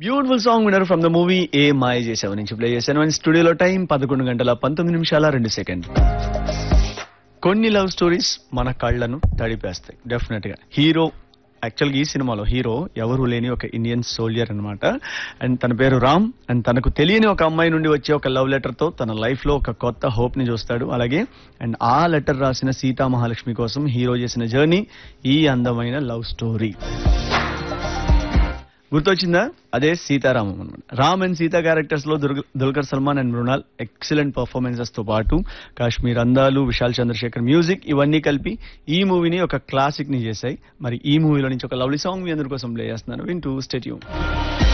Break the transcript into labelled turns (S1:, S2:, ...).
S1: beautiful song వినర్ from the movie Ye Maaya Chesave నుంచి play చేశాను అండ్ స్టూడియోలో టైం పదకొండు గంటల పంతొమ్మిది నిమిషాల రెండు సెకండ్ కొన్ని లవ్ స్టోరీస్ మన కళ్ళను తడిపేస్తాయి డెఫినెట్ గా హీరో యాక్చువల్గా ఈ సినిమాలో హీరో ఎవరు లేని ఒక ఇండియన్ సోల్జర్ అన్నమాట అండ్ తన పేరు రామ్ అండ్ తనకు తెలియని ఒక అమ్మాయి నుండి వచ్చే ఒక లవ్ లెటర్ తో తన లైఫ్ లో ఒక కొత్త హోప్ ని చూస్తాడు అలాగే అండ్ ఆ లెటర్ రాసిన సీతా మహాలక్ష్మి కోసం హీరో చేసిన జర్నీ ఈ అందమైన లవ్ స్టోరీ గుర్తొచ్చిందా అదే సీతారామం అనమాట రామ్ అండ్ సీతా క్యారెక్టర్స్ లో దుర్గ- Dulquer Salmaan and Mrunal excellent performances తో పాటు కాశ్మీర్ అందాలు విశాల్ చంద్రశేఖర్ మ్యూజిక్ ఇవన్నీ కలిపి ఈ మూవీని ఒక క్లాసిక్ ని చేశాయి మరి ఈ మూవీలో నుంచి ఒక లవ్లీ సాంగ్ మీ అందరి కోసం ప్లే చేస్తున్నాను వింటూ స్టేట్యూ